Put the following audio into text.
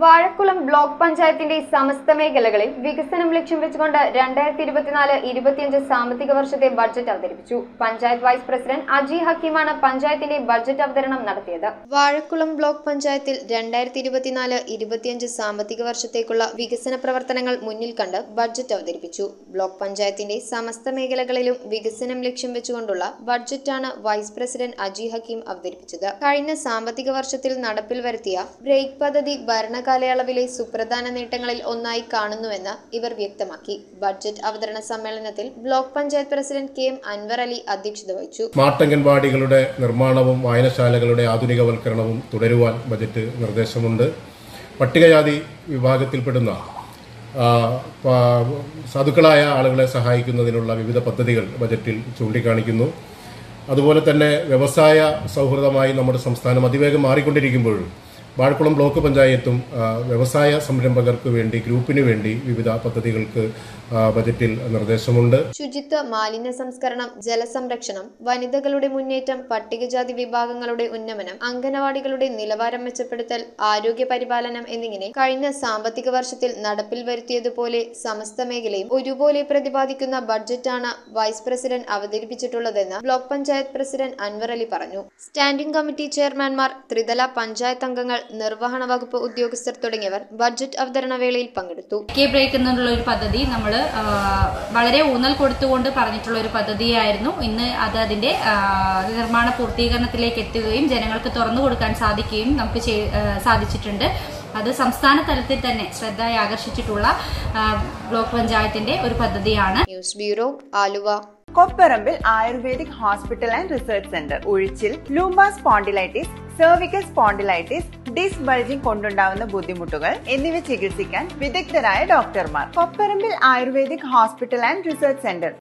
Vazhakulam block പഞ്ചായത്തിന്റെ സമസ്ത മേഖലകളിൽ വികസനം ലക്ഷ്യം വെച്ചുകൊണ്ട് രണ്ടായിരത്തി ഇരുപത്തിനാല് ഇരുപത്തിയഞ്ച് സാമ്പത്തിക വർഷത്തെ ബഡ്ജറ്റ് അവതരിപ്പിച്ചു പഞ്ചായത്ത് വൈസ് പ്രസിഡന്റ് അജി ഹക്കീമാണ് പഞ്ചായത്തിന്റെ ബഡ്ജറ്റ് അവതരണം നടത്തിയത് വാഴക്കുളം ബ്ലോക്ക് പഞ്ചായത്തിൽ രണ്ടായിരത്തി ഇരുപത്തിനാല് ഇരുപത്തിയഞ്ച് സാമ്പത്തിക വർഷത്തേക്കുള്ള വികസന പ്രവർത്തനങ്ങൾ മുന്നിൽ കണ്ട് ബഡ്ജറ്റ് അവതരിപ്പിച്ചു ബ്ലോക്ക് പഞ്ചായത്തിന്റെ സമസ്ത മേഖലകളിലും വികസനം ലക്ഷ്യം വെച്ചുകൊണ്ടുള്ള ബഡ്ജറ്റാണ് വൈസ് പ്രസിഡന്റ് അജി ഹക്കീം അവതരിപ്പിച്ചത് കഴിഞ്ഞ സാമ്പത്തിക വർഷത്തിൽ നടപ്പിൽ വരുത്തിയ ബ്രേക്ക് പദ്ധതി ഭരണകാലയളവിലെ സുപ്രധാന നേട്ടങ്ങളിൽ ഒന്നായി കാണുന്നുവെന്ന് ഇവർ വ്യക്തമാക്കി ബഡ്ജറ്റ് അവതരണ സമ്മേളനത്തിൽ block panchayat president K M Anwar Ali അധ്യക്ഷത വഹിച്ചു സ്മാർട്ട് അംഗൻവാടികളുടെ നിർമ്മാണവും വായനശാലകളുടെ ആധുനികവൽക്കരണവും തുടരുവാൻ ബജറ്റ് നിർദ്ദേശമുണ്ട് പട്ടികജാതി വിഭാഗത്തിൽപ്പെടുന്ന ആ, പ- സാധുക്കളായ ആളുകളെ സഹായിക്കുന്നതിനുള്ള വിവിധ പദ്ധതികൾ ബജറ്റിൽ ചൂണ്ടിക്കാണിക്കുന്നു അതുപോലെ തന്നെ വ്യവസായ സൗഹൃദമായി നമ്മുടെ സംസ്ഥാനം അതിവേഗം മാറിക്കൊണ്ടിരിക്കുമ്പോഴും വാഴക്കുളം ബ്ലോക്ക് പഞ്ചായത്തും ആ, വ്യവസായ സംരംഭകർക്ക് വേണ്ടി ഗ്രൂപ്പിന് വേണ്ടി വിവിധ പദ്ധതികൾക്ക് ആ, ബജറ്റിൽ നിർദ്ദേശമുണ്ട് ശുചിത്വ മാലിന്യ സംസ്കരണം ജലസംരക്ഷണം വനിതകളുടെ മുന്നേറ്റം പട്ടികജാതി വിഭാഗങ്ങളുടെ ഉന്നമനം അംഗനവാടികളുടെ നിലവാരം മെച്ചപ്പെടുത്തൽ ആരോഗ്യ പരിപാലനം എന്നിങ്ങനെ കഴിഞ്ഞ സാമ്പത്തിക വർഷത്തിൽ നടപ്പിൽ വരുത്തിയതുപോലെ സമസ്ത മേഖലയും ഒരുപോലെ പ്രതിപാദിക്കുന്ന ബഡ്ജറ്റാണ് വൈസ് പ്രസിഡന്റ് അവതരിപ്പിച്ചിട്ടുള്ളതെന്ന് ബ്ലോക്ക് പഞ്ചായത്ത് പ്രസിഡന്റ് അൻവർ അലി പറഞ്ഞു സ്റ്റാൻഡിംഗ് കമ്മിറ്റി ചെയർമാൻമാർ ത്രിതല പഞ്ചായത്ത് അംഗങ്ങൾ നിർവഹണ വകുപ്പ് ഉദ്യോഗസ്ഥർ തുടങ്ങിയവർ ബഡ്ജറ്റ് അവതരണ വേളയിൽ പങ്കെടുത്ു കെ ബ്രേക്ക് എന്നുള്ള ഒരു പദ്ധതി നമ്മൾ വളരെ ഊന്നൽ കൊടുത്തുകൊണ്ട് പറഞ്ഞിട്ടുള്ള ഒരു പദ്ധതിയായിരുന്നു ഇന്ന് അത് അതിന്റെ ആ, നിർമ്മാണ പൂർത്തീകരണത്തിലേക്ക് എത്തുകയും ജനങ്ങൾക്ക് തുറന്നു കൊടുക്കാൻ സാധിക്കുകയും നമുക്ക് ചെയ്- ആ, സാധിച്ചിട്ടുണ്ട് അത് സംസ്ഥാന തലത്തിൽ തന്നെ ശ്രദ്ധ ആകർഷിച്ചിട്ടുള്ള ആ, ബ്ലോക്ക് പഞ്ചായത്തിന്റെ ഒരു പദ്ധതിയാണ് news bureau Aluva Kopparambil ayurvedic hospital and research centre ഉഴിച്ചിൽ lumbar spondylitis cervical spondylitis disc bulging കൊണ്ടുണ്ടാവുന്ന ബുദ്ധിമുട്ടുകൾ എന്നിവ ചികിത്സിക്കാൻ വിദഗ്ധരായ ഡോക്ടർമാർ Kopparambil ayurvedic hospital and research centre